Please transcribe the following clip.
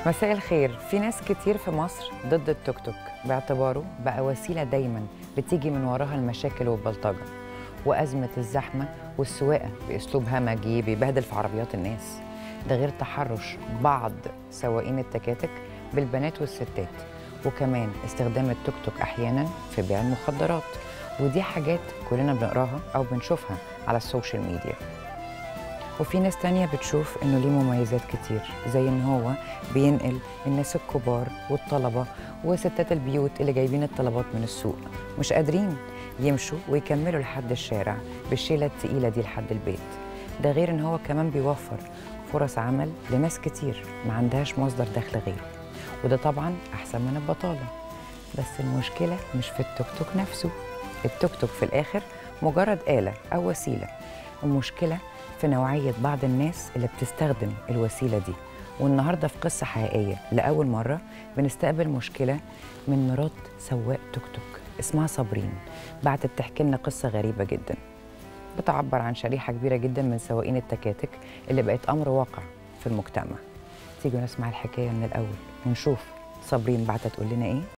مساء الخير في ناس كتير في مصر ضد التوك توك باعتباره بقى وسيلة دايما بتيجي من وراها المشاكل والبلطجة وأزمة الزحمة والسواقة بأسلوب همجي بيبهدل في عربيات الناس ده غير تحرش بعض سواقين التكاتك بالبنات والستات وكمان استخدام التوك توك أحيانا في بيع المخدرات ودي حاجات كلنا بنقراها أو بنشوفها على السوشيال ميديا وفي ناس تانية بتشوف إنه ليه مميزات كتير زي إن هو بينقل الناس الكبار والطلبة وستات البيوت اللي جايبين الطلبات من السوق مش قادرين يمشوا ويكملوا لحد الشارع بالشيلة التقيلة دي لحد البيت ده غير إن هو كمان بيوفر فرص عمل لناس كتير ما عندهاش مصدر دخل غيره وده طبعا أحسن من البطالة بس المشكلة مش في التوك توك نفسه التوك توك في الآخر مجرد آلة أو وسيلة المشكلة في نوعية بعض الناس اللي بتستخدم الوسيلة دي والنهاردة في قصة حقيقية لأول مرة بنستقبل مشكلة من مرات سواق توك توك اسمها صابرين بعتت تحكي لنا قصة غريبة جدا بتعبر عن شريحة كبيرة جدا من سواقين التكاتك اللي بقت أمر واقع في المجتمع تيجوا نسمع الحكاية من الأول ونشوف صابرين بعتت تقول لنا إيه